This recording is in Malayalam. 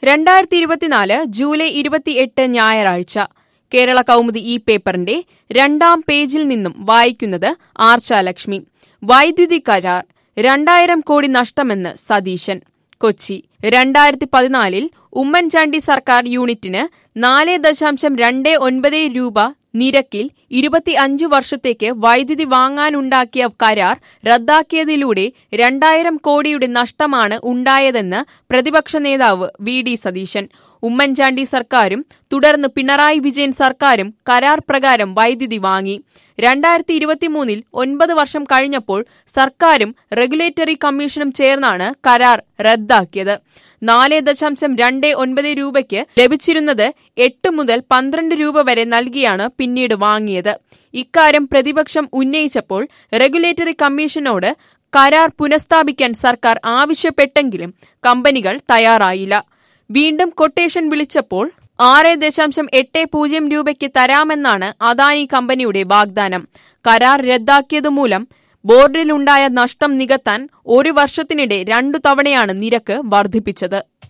രണ്ടായിരത്തി ഇരുപത്തിനാല് ജൂലൈ ഇരുപത്തിയെട്ട് ഞായറാഴ്ച കേരള കൗമുദി ഈ പേപ്പറിന്റെ രണ്ടാം പേജിൽ നിന്നും വായിക്കുന്നത് ആർച്ചാലക്ഷ്മി വൈദ്യുതി കരാർ രണ്ടായിരം കോടി നഷ്ടമെന്ന് സതീശൻ കൊച്ചി രണ്ടായിരത്തി പതിനാലിൽ ഉമ്മൻചാണ്ടി സർക്കാർ യൂണിറ്റിന് നാല് ദശാംശം രണ്ട് ഒൻപത് രൂപ നിരക്കിൽ ഇരുപത്തി അഞ്ചു വർഷത്തേക്ക് വൈദ്യുതി വാങ്ങാനുണ്ടാക്കിയ കരാർ റദ്ദാക്കിയതിലൂടെ രണ്ടായിരം കോടിയുടെ നഷ്ടമാണ് ഉണ്ടായതെന്ന് പ്രതിപക്ഷ നേതാവ് വി ഡി സതീശൻ ഉമ്മൻചാണ്ടി സർക്കാരും തുടർന്ന് പിണറായി വിജയൻ സർക്കാരും കരാർ പ്രകാരം വൈദ്യുതി വാങ്ങി രണ്ടായിരത്തി ഇരുപത്തിമൂന്നിൽ ഒൻപത് വർഷം കഴിഞ്ഞപ്പോൾ സർക്കാരും റെഗുലേറ്ററി കമ്മീഷനും ചേർന്നാണ് കരാർ റദ്ദാക്കിയത് നാല് ദശാംശം രണ്ട് ഒൻപത് രൂപയ്ക്ക് ലഭിച്ചിരുന്നത് എട്ട് മുതൽ പന്ത്രണ്ട് രൂപ വരെ നൽകിയാണ് പിന്നീട് വാങ്ങിയത് ഇക്കാര്യം പ്രതിപക്ഷം ഉന്നയിച്ചപ്പോൾ റെഗുലേറ്ററി കമ്മീഷനോട് കരാർ പുനഃസ്ഥാപിക്കാൻ സർക്കാർ ആവശ്യപ്പെട്ടെങ്കിലും കമ്പനികൾ തയ്യാറായില്ല വീണ്ടും കൊട്ടേഷൻ വിളിച്ചപ്പോൾ ആറ് ദശാംശം എട്ട് പൂജ്യം രൂപയ്ക്ക് തരാമെന്നാണ് അദാനി കമ്പനിയുടെ വാഗ്ദാനം കരാർ റദ്ദാക്കിയതുമൂലം ബോർഡിലുണ്ടായ നഷ്ടം നികത്താൻ ഒരു വർഷത്തിനിടെ രണ്ടു തവണയാണ് നിരക്ക് വർദ്ധിപ്പിച്ചത്